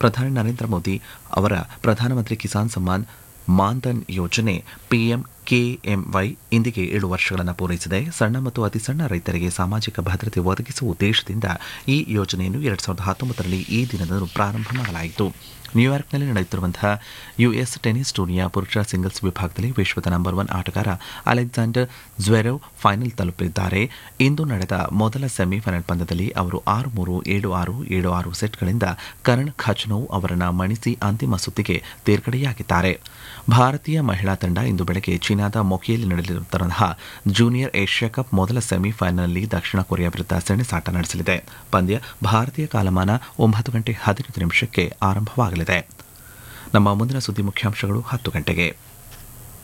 ಪ್ರಧಾನಿ ನರೇಂದ್ರ ಮೋದಿ ಅವರ ಪ್ರಧಾನಮಂತ್ರಿ ಕಿಸಾನ್ ಸಮ್ಮಾನ್ ಮಾನ್ಧನ್ ಯೋಜನೆ ಪಿಎಂ ಕೆಎಂವೈ ಇಂದಿಗೆ ಏಳು ವರ್ಷಗಳನ್ನು ಪೂರೈಸಿದೆ ಸಣ್ಣ ಮತ್ತು ಅತಿ ಸಣ್ಣ ರೈತರಿಗೆ ಸಾಮಾಜಿಕ ಭದ್ರತೆ ಒದಗಿಸುವ ಉದ್ದೇಶದಿಂದ ಈ ಯೋಜನೆಯನ್ನು ಎರಡ್ ಸಾವಿರದ ಹತ್ತೊಂಬತ್ತರಲ್ಲಿ ಈ ದಿನದಂದು ಪ್ರಾರಂಭ ಮಾಡಲಾಯಿತು ನ್ಯೂಯಾರ್ಕ್ನಲ್ಲಿ ನಡೆಯುತ್ತಿರುವಂತಹ ಯುಎಸ್ ಟೆನಿಸ್ ಟೂರ್ನಿಯ ಪುರುಷರ ಸಿಂಗಲ್ಸ್ ವಿಭಾಗದಲ್ಲಿ ವಿಶ್ವದ ನಂಬರ್ ಒನ್ ಆಟಗಾರ ಅಲೆಕ್ಸಾಂಡರ್ ಜ್ವೆರೋವ್ ಫೈನಲ್ ತಲುಪಲಿದ್ದಾರೆ ಇಂದು ನಡೆದ ಮೊದಲ ಸೆಮಿಫೈನಲ್ ಪಂದ್ಯದಲ್ಲಿ ಅವರು ಆರು ಮೂರು ಏಳು ಆರು ಏಳು ಆರು ಸೆಟ್ಗಳಿಂದ ಕರಣ್ ಖಚ್ನೋವ್ ಅವರನ್ನು ಮಣಿಸಿ ಅಂತಿಮ ಸುತ್ತಿಗೆ ತೇರ್ಗಡೆಯಾಗಿದ್ದಾರೆ ಭಾರತೀಯ ಮಹಿಳಾ ತಂಡ ಇಂದು ಬೆಳಗ್ಗೆ ಚೀನಾದ ಮೊಕಿಯಲ್ಲಿ ನಡೆಯಲಿರುವಂತಹ ಜೂನಿಯರ್ ಏಷ್ಯಾ ಕಪ್ ಮೊದಲ ಸೆಮಿಫೈನಲ್ನಲ್ಲಿ ದಕ್ಷಿಣ ಕೊರಿಯಾ ವಿರುದ್ಧ ಸೆಣಸಾಟ ನಡೆಸಲಿದೆ ಪಂದ್ಯ ಭಾರತೀಯ ಕಾಲಮಾನ ಒಂಬತ್ತು ಗಂಟೆ ಹದಿನೈದು ನಿಮಿಷಕ್ಕೆ ಆರಂಭವಾಗಲಿದೆ ನಮ್ಮ ಮುಂದಿನ ಸುದ್ದಿ ಮುಖ್ಯಾಂಶಗಳು ಹತ್ತು ಗಂಟೆಗೆ